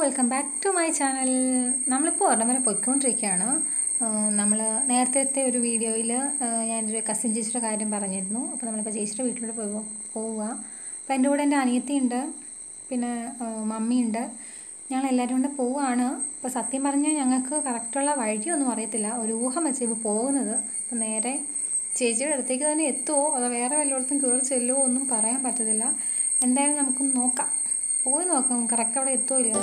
welcome back to my channel നമ്മളിപ്പോൾ ഒരെണ്ണം വരെ പൊയ്ക്കൊണ്ടിരിക്കുകയാണ് നമ്മൾ നേരത്തെ ഒരു വീഡിയോയിൽ ഞാനൊരു കസിൻ ചേച്ചിയുടെ കാര്യം പറഞ്ഞിരുന്നു അപ്പോൾ നമ്മളിപ്പോൾ ചേച്ചിയുടെ വീട്ടിലോട്ട് പോയി പോവുക അപ്പോൾ എൻ്റെ കൂടെ എൻ്റെ അനിയത്തിയുണ്ട് പിന്നെ മമ്മിയുണ്ട് ഞങ്ങൾ എല്ലാവരും കൂടെ പോവുകയാണ് അപ്പോൾ സത്യം പറഞ്ഞാൽ ഞങ്ങൾക്ക് കറക്റ്റുള്ള വഴിയൊന്നും അറിയത്തില്ല ഒരു ഊഹം വെച്ച് ഇപ്പോൾ പോകുന്നത് അപ്പോൾ നേരെ ചേച്ചിയുടെ അടുത്തേക്ക് തന്നെ എത്തുമോ അതോ വേറെ വല്ലയിടത്തും കയറി ചെല്ലുമോ ഒന്നും പറയാൻ പറ്റത്തില്ല എന്തായാലും നമുക്കൊന്ന് നോക്കാം പോയി നോക്കാം കറക്റ്റ് അവിടെ എത്തുമോ ഇല്ലയോ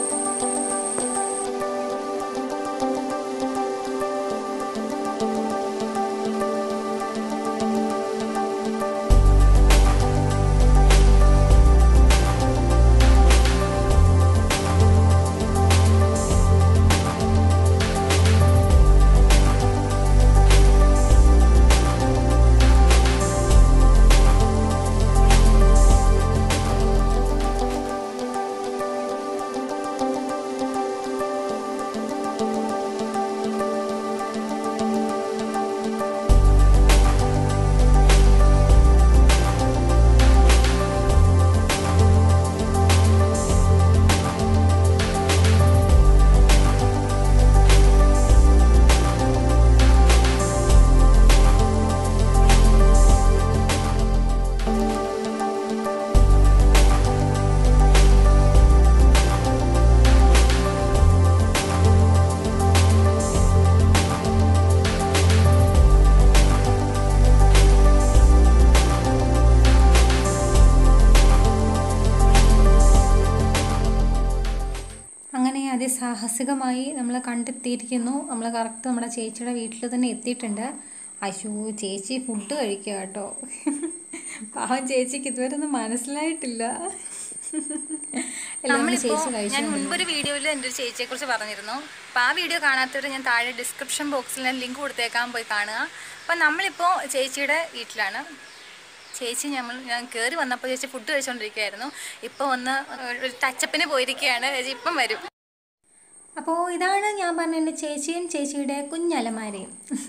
അങ്ങനെ അതിസാഹസികമായി നമ്മൾ കണ്ടെത്തിയിരിക്കുന്നു നമ്മൾ കറക്റ്റ് നമ്മുടെ ചേച്ചിയുടെ വീട്ടിൽ തന്നെ എത്തിയിട്ടുണ്ട് അശോ ചേച്ചി ഫുഡ് കഴിക്കുക കേട്ടോ പാവം ചേച്ചിക്ക് ഇതുവരെ ഒന്നും മനസ്സിലായിട്ടില്ല എല്ലാം കൂടി നമ്മളിപ്പോ ചേച്ചി കഴിച്ചു ഞാൻ മുൻപൊരു വീഡിയോയിൽ എൻ്റെ ഒരു ചേച്ചിയെ കുറിച്ച് പറഞ്ഞിരുന്നു അപ്പോൾ ആ വീഡിയോ കാണാത്തവർ ഞാൻ താഴെ ഡിസ്ക്രിപ്ഷൻ ബോക്സിൽ ഞാൻ ലിങ്ക് കൊടുത്തേക്കാൻ പോയി കാണുക അപ്പം നമ്മളിപ്പോൾ ചേച്ചിയുടെ വീട്ടിലാണ് ചേച്ചി നമ്മൾ ഞാൻ കയറി വന്നപ്പോൾ ചേച്ചി ഫുഡ് കഴിച്ചുകൊണ്ടിരിക്കുകയായിരുന്നു ഇപ്പോൾ ഒന്ന് ഒരു ടച്ചപ്പിന് പോയിരിക്കുകയാണ് ചേച്ചി ഇപ്പം വരും അപ്പോൾ ഇതാണ് ഞാൻ പറഞ്ഞ എൻ്റെ ചേച്ചിയും ചേച്ചിയുടെ കുഞ്ഞലമാരയും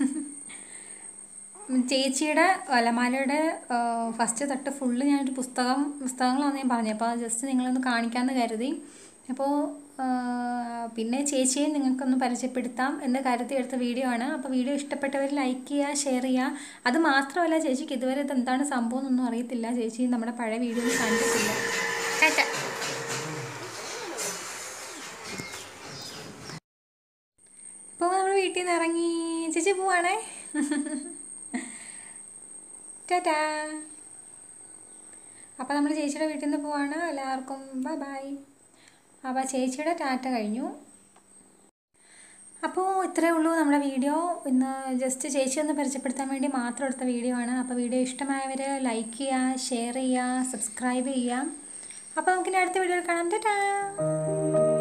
ചേച്ചിയുടെ അലമാരയുടെ ഫസ്റ്റ് തൊട്ട് ഫുള്ള് ഞാനൊരു പുസ്തകം പുസ്തകങ്ങളാണ് ഞാൻ പറഞ്ഞത് അപ്പോൾ ജസ്റ്റ് നിങ്ങളൊന്ന് കാണിക്കാമെന്ന് കരുതി അപ്പോൾ പിന്നെ ചേച്ചിയെ നിങ്ങൾക്കൊന്ന് പരിചയപ്പെടുത്താം എന്ന കാര്യത്തിൽ എടുത്ത വീഡിയോ ആണ് അപ്പോൾ വീഡിയോ ഇഷ്ടപ്പെട്ടവർ ലൈക്ക് ചെയ്യുക ഷെയർ ചെയ്യുക അത് മാത്രമല്ല ചേച്ചിക്ക് ഇതുവരെ ഇത് എന്താണ് സംഭവം എന്നൊന്നും അറിയത്തില്ല ചേച്ചി നമ്മുടെ പഴയ വീഡിയോ കണ്ടിട്ടില്ല ടാറ്റ ഇപ്പോൾ നമ്മൾ വീട്ടിൽ നിന്ന് ഇറങ്ങി ചേച്ചി പോവാണേ ടാറ്റാ അപ്പോൾ നമ്മൾ ചേച്ചിയുടെ വീട്ടിൽ നിന്ന് പോവാണ് എല്ലാവർക്കും ബൈ ബൈ അപ്പോൾ ചേച്ചിയുടെ ടാറ്റ കഴിഞ്ഞു അപ്പോൾ ഇത്രയേ ഉള്ളൂ നമ്മുടെ വീഡിയോ ഇന്ന് ജസ്റ്റ് ചേച്ചി ഒന്ന് പരിചയപ്പെടുത്താൻ വേണ്ടി മാത്രം എടുത്ത വീഡിയോ ആണ് അപ്പോൾ വീഡിയോ ഇഷ്ടമായവർ ലൈക്ക് ചെയ്യുക ഷെയർ ചെയ്യുക സബ്സ്ക്രൈബ് ചെയ്യുക അപ്പോൾ നമുക്കിനി അടുത്ത വീഡിയോയിൽ കാണാം ടാറ്റാ